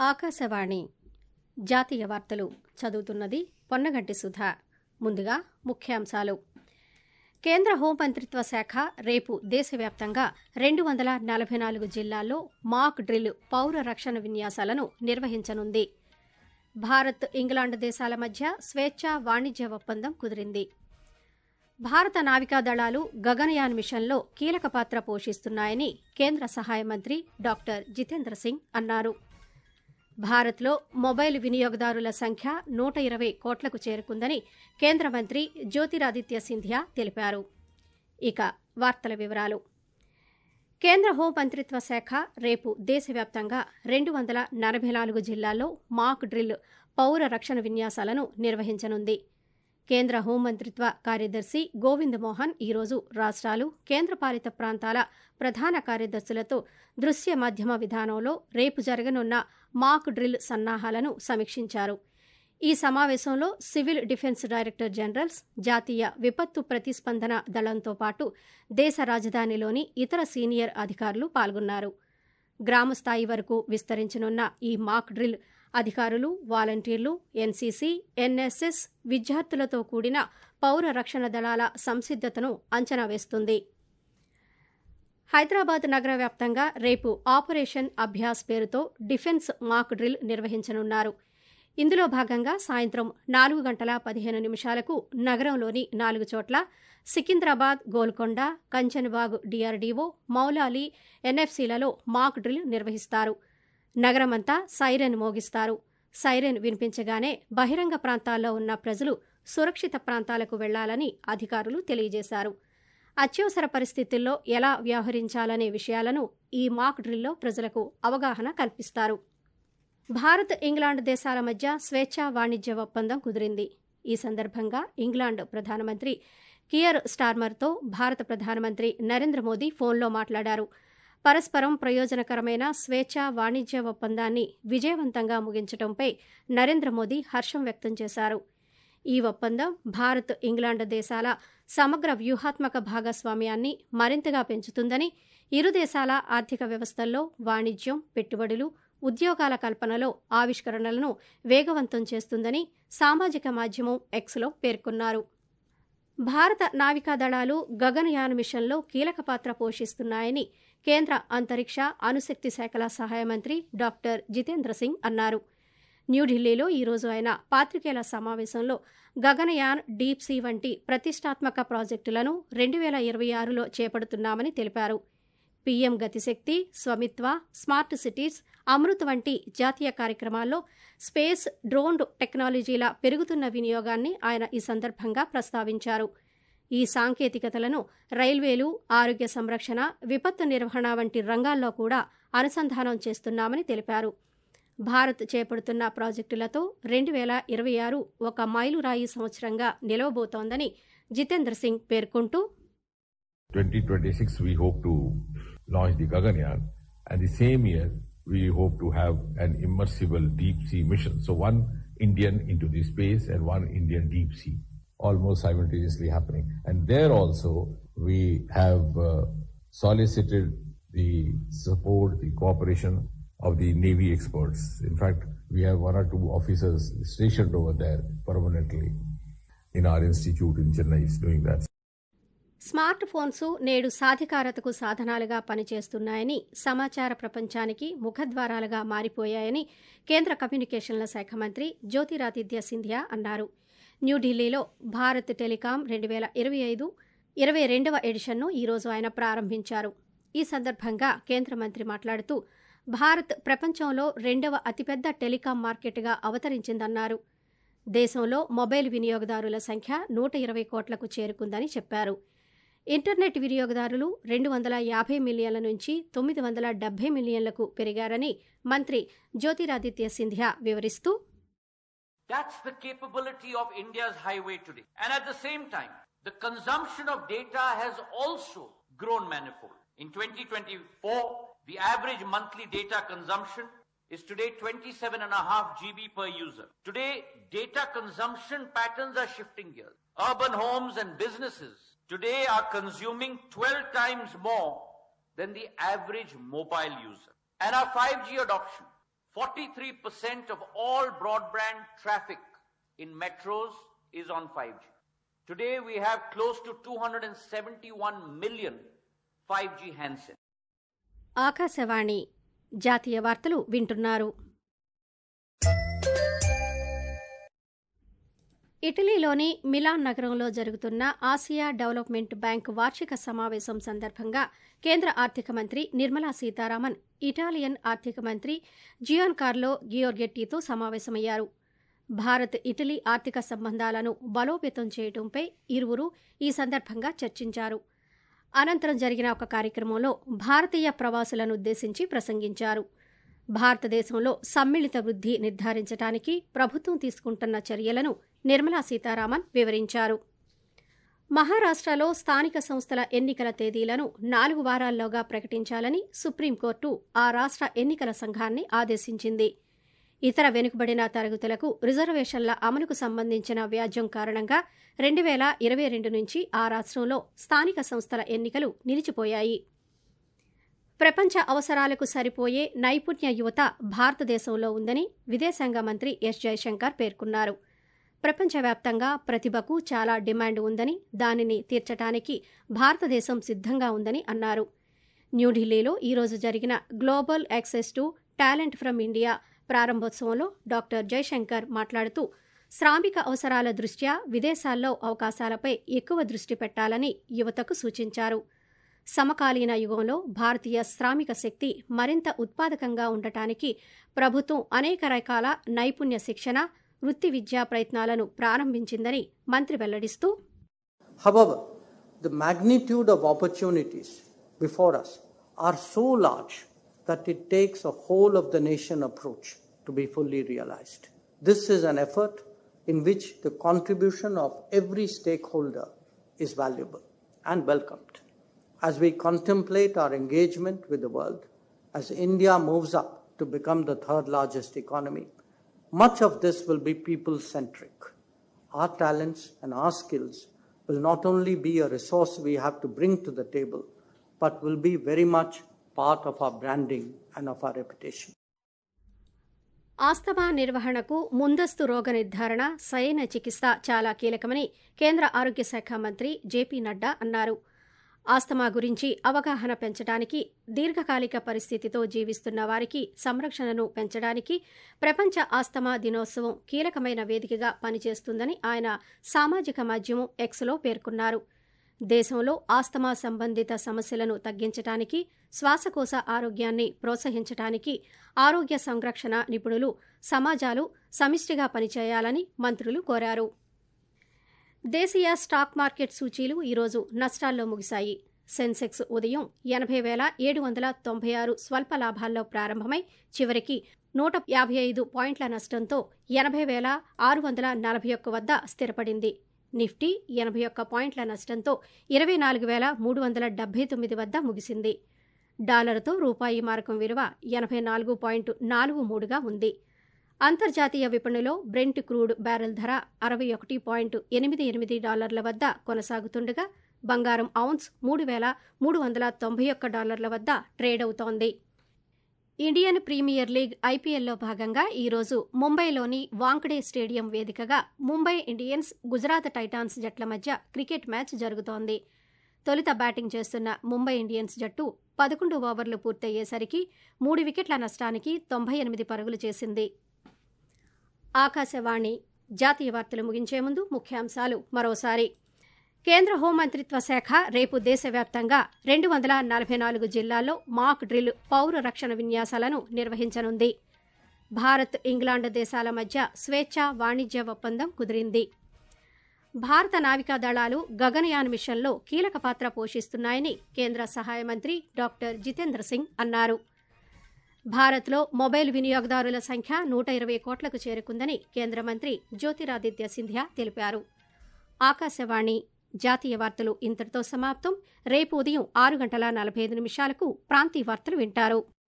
ఆకాశవాణి జాతీయ వార్తలు చదువుతున్నది పొన్నగంటి సుధా ముందుగా ముఖ్యాంశాలు కేంద్ర హోంమంత్రిత్వ శాఖ రేపు దేశవ్యాప్తంగా రెండు వందల నలభై నాలుగు జిల్లాల్లో మాక్ డ్రిల్ పౌర రక్షణ విన్యాసాలను నిర్వహించనుంది భారత్ ఇంగ్లాండ్ దేశాల మధ్య స్వేచ్ఛా వాణిజ్య ఒప్పందం కుదిరింది భారత నావికా దళాలు గగనయాన్ మిషన్లో కీలక పాత్ర పోషిస్తున్నాయని కేంద్ర సహాయ మంత్రి డాక్టర్ జితేంద్ర సింగ్ అన్నారు భారత్లో మొబైల్ వినియోగదారుల సంఖ్య నూట ఇరవై కోట్లకు చేరుకుందని కేంద్ర మంత్రి జ్యోతిరాదిత్య సింధియా తెలిపారు ఇక వార్తల వివరాలు కేంద్ర హోంమంత్రిత్వ శాఖ రేపు దేశవ్యాప్తంగా రెండు వందల నలభై నాలుగు జిల్లాల్లో మాక్ డ్రిల్ పౌర రక్షణ విన్యాసాలను నిర్వహించనుంది కేంద్ర హోంమంత్రిత్వ కార్యదర్శి గోవింద్ మోహన్ ఈరోజు రాష్ట్రాలు కేంద్రపాలిత ప్రాంతాల ప్రధాన కార్యదర్శులతో దృశ్య మాధ్యమ విధానంలో రేపు జరగనున్న మాక్ డ్రిల్ సన్నాహాలను సమీక్షించారు ఈ సమావేశంలో సివిల్ డిఫెన్స్ డైరెక్టర్ జనరల్స్ జాతీయ విపత్తు ప్రతిస్పందన దళంతో పాటు దేశ రాజధానిలోని ఇతర సీనియర్ అధికారులు పాల్గొన్నారు గ్రామస్థాయి వరకు విస్తరించనున్న ఈ మాక్ డ్రిల్ అధికారులు వాలంటీర్లు ఎన్సీసీ ఎన్ఎస్ఎస్ విద్యార్థులతో కూడిన పౌర రక్షణ దళాల సంసిద్దతను అంచనా వేస్తుంది హైదరాబాద్ నగర వ్యాప్తంగా రేపు ఆపరేషన్ అభ్యాస్ పేరుతో డిఫెన్స్ మాక్ డ్రిల్ నిర్వహించనున్నారు ఇందులో భాగంగా సాయంత్రం నాలుగు గంటల పదిహేను నిమిషాలకు నగరంలోని నాలుగు చోట్ల సికింద్రాబాద్ గోల్కొండ కంచన్బాగ్ డిఆర్డీఓ మౌలాలి ఎన్ఎఫ్సీలలో మాక్ డ్రిల్ నిర్వహిస్తారు నగరమంతా సైరన్ మోగిస్తారు సైరన్ వినిపించగానే బహిరంగ ప్రాంతాల్లో ఉన్న ప్రజలు సురక్షిత ప్రాంతాలకు వెళ్లాలని అధికారులు తెలియజేశారు అత్యవసర పరిస్థితుల్లో ఎలా వ్యవహరించాలనే విషయాలను ఈ మాక్ డ్రిల్లో ప్రజలకు అవగాహన కల్పిస్తారు భారత్ ఇంగ్లాండ్ దేశాల మధ్య స్వేచ్ఛా వాణిజ్య ఒప్పందం కుదిరింది ఈ సందర్భంగా ఇంగ్లాండ్ ప్రధానమంత్రి కియర్ స్టార్మర్తో భారత ప్రధానమంత్రి నరేంద్ర మోదీ ఫోన్లో మాట్లాడారు పరస్పరం ప్రయోజనకరమైన స్వేచ్ఛా వాణిజ్య ఒప్పందాన్ని విజయవంతంగా ముగించడంపై నరేంద్ర మోదీ హర్షం వ్యక్తం చేశారు ఈ ఒప్పందం భారత్ ఇంగ్లాండ్ దేశాల సమగ్ర వ్యూహాత్మక భాగస్వామ్యాన్ని మరింతగా పెంచుతుందని ఇరు దేశాల ఆర్థిక వ్యవస్థల్లో వాణిజ్యం పెట్టుబడులు ఉద్యోగాల కల్పనలో ఆవిష్కరణలను వేగవంతం చేస్తుందని సామాజిక మాధ్యమం ఎక్స్లో పేర్కొన్నారు భారత నావికా దళాలు గగనయాన్ మిషన్లో కీలక పాత్ర పోషిస్తున్నాయని కేంద్ర అంతరిక్ష అణుశక్తి శాఖల సహాయ మంత్రి డాక్టర్ జితేంద్ర సింగ్ అన్నారు న్యూఢిల్లీలో ఈరోజు ఆయన పాత్రికేయుల సమావేశంలో గగనయాన్ డీప్ సీ వంటి ప్రతిష్టాత్మక ప్రాజెక్టులను రెండు వేల ఇరవై ఆరులో చేపడుతున్నామని తెలిపారు PM Gati Shakti Svamitva smart cities Amrut వంటి జాతీయ కార్యక్రమాల్లో స్పేస్ డ్రోన్ టెక్నాలజీల పెరుగుతున్న వినియోగాన్ని ఆయన ఈ సందర్భంగా ప్రస్తావించారు ఈ సాంకేతికతలను రైల్వేలు ఆరోగ్య సంరక్షణ విపత్తు నిర్వహణ వంటి రంగాల్లో కూడా అనుసంధానం చేస్తున్నామని తెలిపారు భారత్ చేపడుతున్న ప్రాజెక్టులతో రెండు వేల ఇరవై ఆరు ఒక మైలురాయి సంవత్సరంగా నిలవబోతోందని జితేంద్ర సింగ్ పేర్కొంటూ 2026 we hope to launch the Gaganyaan and the same year we hope to have an immersible deep sea mission. So one Indian into the space and one Indian deep sea almost simultaneously happening. And there also we have uh, solicited the support, the cooperation of the Navy experts. In fact, we have one or two officers stationed over there permanently in our institute in Chennai is doing that. Smartphones నేడు సాధికారతకు సాధనాలుగా పనిచేస్తున్నాయని సమాచార ప్రపంచానికి ముఖద్వారాలుగా మారిపోయాయని కేంద్ర కమ్యూనికేషన్ల శాఖ మంత్రి జ్యోతిరాదిత్య సింధియా అన్నారు న్యూఢిల్లీలో భారత్ టెలికాం రెండు వేల ఇరవై ఐదు ఇరవై రెండవ ఎడిషన్ను ఈరోజు ఆయన ప్రారంభించారు ఈ సందర్భంగా కేంద్ర మంత్రి మాట్లాడుతూ భారత్ ప్రపంచంలో రెండవ అతిపెద్ద టెలికాం మార్కెట్గా అవతరించిందన్నారు దేశంలో మొబైల్ వినియోగదారుల సంఖ్య నూట ఇరవై కోట్లకు చేరుకుందని చెప్పారు ఇంటర్నెట్ వినియోగదారులు రెండు వందల యాభై మిలియన్ల నుంచి తొమ్మిది వందల డెబ్బై మిలియన్లకు పెరిగారని మంత్రి జ్యోతిరాదిత్య సింధియా వివరిస్తూ That's the capability of India's highway today. And at the same time, the consumption of data has also grown manifold. In 2024, the average monthly data consumption is today 27.5 GB per user. Today, data consumption patterns are shifting here. Urban homes and businesses today are consuming 12 times more than the average mobile user. And our 5G adoption 43% of all broadband traffic in metros is on 5G. Today we have close to 271 million 5G handsets. Akashvani జాతీయ వార్తలు వింటున్నారు ఇటలీలోని melon నగరంలో జరుగుతున్న Asia development bank వార్షిక సమావేశం సందర్భంగా కేంద్ర ఆర్థిక మంత్రి నిర్మలా సీతారామన్ ఇటాలియన్ ఆర్థిక మంత్రి జియోన్ కార్లో గియోర్గెట్టీతో సమావేశమయ్యారు భారత్ ఇటలీ ఆర్థిక సంబంధాలను బలోపేతం చేయడంపై ఇరువురు ఈ సందర్భంగా చర్చించారు అనంతరం జరిగిన ఒక కార్యక్రమంలో భారతీయ ప్రవాసులను ఉద్దేశించి ప్రసంగించారు భారతదేశంలో సమ్మిళిత వృద్ధి నిర్ధారించడానికి ప్రభుత్వం తీసుకుంటున్న చర్యలను నిర్మలా సీతారామన్ వివరించారు మహారాష్ట్రలో స్థానిక సంస్థల ఎన్నికల తేదీలను నాలుగు వారాల్లోగా ప్రకటించాలని సుప్రీంకోర్టు ఆ రాష్ట్ర ఎన్నికల సంఘాన్ని ఆదేశించింది ఇతర వెనుకబడిన తరగతులకు రిజర్వేషన్ల అమలుకు సంబంధించిన వ్యాజ్యం కారణంగా రెండు వేల ఇరవై రెండు నుంచి ఆ రాష్ట్రంలో స్థానిక సంస్థల ఎన్నికలు నిలిచిపోయాయి ప్రపంచ అవసరాలకు సరిపోయే నైపుణ్య యువత భారతదేశంలో ఉందని విదేశాంగ మంత్రి ఎస్ జయశంకర్ పేర్కొన్నారు ప్రపంచవ్యాప్తంగా ప్రతిభకు చాలా డిమాండ్ ఉందని దానిని తీర్చడానికి భారతదేశం సిద్ధంగా ఉందని అన్నారు న్యూఢిల్లీలో ఈరోజు జరిగిన global access to talent from India ప్రారంభోత్సవంలో డాక్టర్ జయశంకర్ మాట్లాడుతూ శ్రామిక అవసరాల దృష్ట్యా విదేశాల్లో అవకాశాలపై ఎక్కువ దృష్టి పెట్టాలని యువతకు సూచించారు సమకాలీన యుగంలో భారతీయ శ్రామిక శక్తి మరింత ఉత్పాదకంగా ఉండటానికి ప్రభుత్వం అనేక రకాల నైపుణ్య శిక్షణ వృత్తి విద్యా ప్రయత్నాలను ప్రారంభించిందని మంత్రి వెల్లడిస్తూ However, the magnitude of opportunities before us are so large that it takes a whole of the nation approach to be fully realized. This is an effort in which the contribution of every stakeholder is valuable and welcomed. As we contemplate our engagement with the world, as India moves up to become the third largest economy, much of this will be people centric. Our talents and our skills will not only be a resource we have to bring to the table, but will be very much part of our branding and of our reputation. Asthma నిర్వహణకు ముందస్తు రోగ నిర్ధారణ సరైన చికిత్స చాలా కీలకమని కేంద్ర ఆరోగ్య శాఖ మంత్రి జేపీ నడ్డా అన్నారు ఆస్తమా గురించి అవగాహన పెంచడానికి దీర్ఘకాలిక పరిస్థితితో జీవిస్తున్న వారికి సంరక్షణను పెంచడానికి ప్రపంచ ఆస్తమా దినోత్సవం కీలకమైన వేదికగా పనిచేస్తుందని ఆయన సామాజిక మాధ్యమం ఎక్స్లో పేర్కొన్నారు దేశంలో ఆస్తమా సంబంధిత సమస్యలను తగ్గించడానికి శ్వాసకోశ ఆరోగ్యాన్ని ప్రోత్సహించడానికి ఆరోగ్య సంరక్షణ నిపుణులు సమాజాలు సమిష్టిగా పనిచేయాలని మంత్రులు కోరారు దేశీయ స్టాక్ మార్కెట్ సూచీలు ఈరోజు నష్టాల్లో ముగిశాయి సెన్సెక్స్ ఉదయం ఎనభై వేల ఏడు వందల తొంభై ఆరు స్వల్ప లాభాల్లో ప్రారంభమై చివరికి నూట యాభై ఐదు పాయింట్ల నష్టంతో ఎనభై వేల ఆరు వందల నలభై ఒక్క వద్ద స్థిరపడింది నిఫ్టీ ఎనభై ఒక్క పాయింట్ల నష్టంతో ఇరవై నాలుగు వేల మూడు వందల డెబ్బై తొమ్మిది వద్ద ముగిసింది డాలర్తో రూపాయి మారకం విలువ ఎనభై నాలుగు పాయింట్ నాలుగు మూడుగా ఉంది అంతర్జాతీయ విపణిలో బ్రెంట్ క్రూడ్ బ్యారెల్ ధర అరవై ఒకటి పాయింట్ ఎనిమిది ఎనిమిది డాలర్ల వద్ద కొనసాగుతుండగా బంగారం ఔన్స్ మూడు వేల మూడు వందల తొంభై ఒక్క డాలర్ల వద్ద ట్రేడ్ అవుతోంది ఇండియన్ ప్రీమియర్ లీగ్ ఐపీఎల్లో భాగంగా ఈరోజు ముంబైలోని వాంకడే స్టేడియం వేదికగా ముంబై ఇండియన్స్ గుజరాత్ టైటాన్స్ జట్ల మధ్య క్రికెట్ మ్యాచ్ జరుగుతోంది తొలుత బ్యాటింగ్ చేస్తున్న ముంబై ఇండియన్స్ జట్టు పదకొండు ఓవర్లు పూర్తయ్యేసరికి మూడు వికెట్ల నష్టానికి తొంభై ఎనిమిది పరుగులు చేసింది ఆకాశవాణి జాతీయ వార్తలు ముగించే ముందు ముఖ్యాంశాలు మరోసారి కేంద్ర హోంమంత్రిత్వ శాఖ రేపు దేశవ్యాప్తంగా రెండు వందల నలభై నాలుగు జిల్లాల్లో మాక్ డ్రిల్ పౌర రక్షణ విన్యాసాలను నిర్వహించనుంది భారత్ ఇంగ్లాండ్ దేశాల మధ్య స్వేచ్ఛ వాణిజ్య ఒప్పందం కుదిరింది భారత నావికా దళాలు గగనయాన్ మిషన్లో కీలక పాత్ర పోషిస్తున్నాయని కేంద్ర సహాయ మంత్రి డాక్టర్ జితేంద్ర సింగ్ అన్నారు భారత్లో మొబైల్ వినియోగదారుల సంఖ్య నూట ఇరవై కోట్లకు చేరుకుందని కేంద్ర మంత్రి జ్యోతిరాదిత్య సింధియా తెలిపారు ఆకాశవాణి జాతీయ వార్తలు ఇంతటితో సమాప్తం రేపు ఉదయం ఆరు గంటల నలభై ఐదు నిమిషాలకు ప్రాంతీయ వార్తలు వింటారు